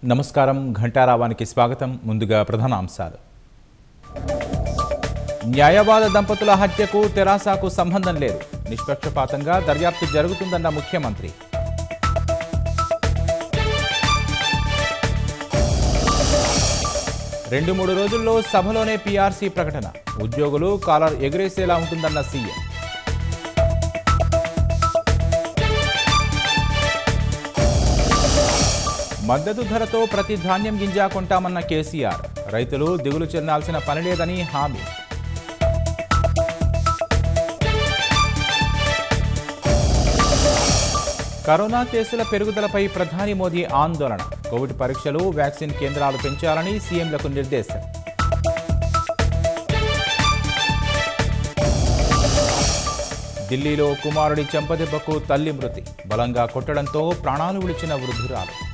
నమస్కారం ఘంటారావానికి స్వాగతం ముందుగా ప్రధాన అంశాలు న్యాయవాద దంపతుల హత్యకు తెరాసాకు సంబంధం లేదు నిష్పక్షపాతంగా దర్యాప్తు జరుగుతుందన్న ముఖ్యమంత్రి రెండు మూడు రోజుల్లో సభలోనే పీఆర్సీ ప్రకటన ఉద్యోగులు కాలర్ ఎగురేసేలా ఉంటుందన్న సీఎం మద్దతు ధరతో ప్రతి ధాన్యం గింజ కొంటామన్న కేసీఆర్ రైతులు దిగులు చెందాల్సిన పని లేదని హామీ కరోనా కేసుల పెరుగుదలపై ప్రధాని మోదీ ఆందోళన కోవిడ్ పరీక్షలు వ్యాక్సిన్ కేంద్రాలు పెంచాలని సీఎంలకు నిర్దేశం ఢిల్లీలో కుమారుడి చెంపదెబ్బకు తల్లి మృతి బలంగా కొట్టడంతో ప్రాణాలు విడిచిన వృద్ధురాలు